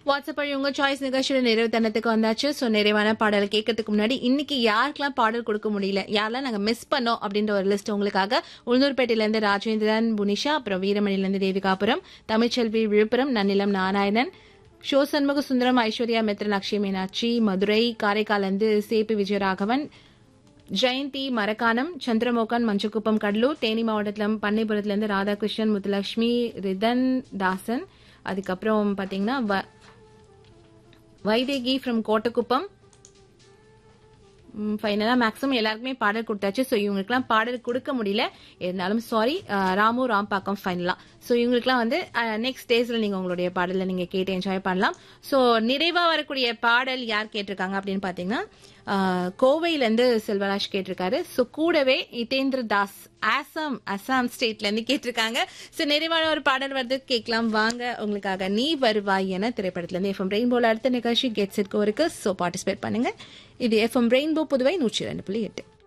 WhatsApp வழி உங்க choice நிகழ்ச்சியோட நிறைவு தருணத்துக்கு வந்தாச்சு ஸோ நிறைவான பாடல் கேட்கறதுக்கு முன்னாடி இன்னைக்கு யாருக்கெல்லாம் பாடல் கொடுக்க முடியல யாரெல்லாம் நாங்க மிஸ் பண்ணோம் அப்படின்ற ஒரு லிஸ்ட் உங்களுக்காக உளுந்தூர்பேட்டையில இருந்து ராஜேந்திரன் புனிஷா அப்புறம் வீரமணில இருந்து தேவிகாபுரம் தமிழ்ச்செல்வி விழுப்புரம் நன்னிலம் நாராயணன் ஷோ சண்முக சுந்தரம் ஐஸ்வர்யா மித்ரன் அக்ஷய் மீனாட்சி மதுரை காரைக்கால் இருந்து சேபி விஜயராகவன் ஜெயந்தி மரக்கானம் சந்திரமோகன் மஞ்சக்குப்பம் கடலூர் தேனி மாவட்டத்தில் பண்ணைபுரத்துல இருந்து ராதாகிருஷ்ணன் முத்துலட்சுமி ரிதன் தாசன் அதுக்கப்புறம் பாத்தீங்கன்னா வ- வைதேகி ஃப்ரம் கோட்டக்குப்பம் ஃபைனலா மேக்ஸிமம் எல்லாருக்குமே பாடல் கொடுத்தாச்சு ஸோ இவங்களுக்குலாம் பாடல் கொடுக்க முடியல இருந்தாலும் சாரி ராமு ராம்பாக்கம் ஃபைனலா ஸோ இவங்களுக்குலாம் வந்து நெக்ஸ்ட் டேஸ்ல நீங்க உங்களுடைய பாடலை நீங்க கேட்டு என்ஜாய் பண்ணலாம் ஸோ நிறைவா வரக்கூடிய பாடல் யார் கேட்டிருக்காங்க அப்படின்னு பாத்தீங்கன்னா அஹ், கோவையில இருந்து செல்வராஜ் கேட்டிருக்காரு ஸோ கூடவே இதேந்திர தாஸ் ஆசாம் அசாம் ஸ்டேட்ல இருந்து கேட்டிருக்காங்க ஸோ நிறைவான ஒரு பாடல் வருது கேட்கலாம் வாங்க உங்களுக்காக நீ வருவாய் என திரைப்படத்துல இருந்து எஃப்எம் ரெயின்போல அடுத்த நிகழ்ச்சி கெட்ஸ் இருக்கு ஸோ பார்ட்டிசிபேட் பண்ணுங்க இது எஃப்எம் ரெயின்போ புதுவை நூற்றி ரெண்டு புள்ளி எட்டு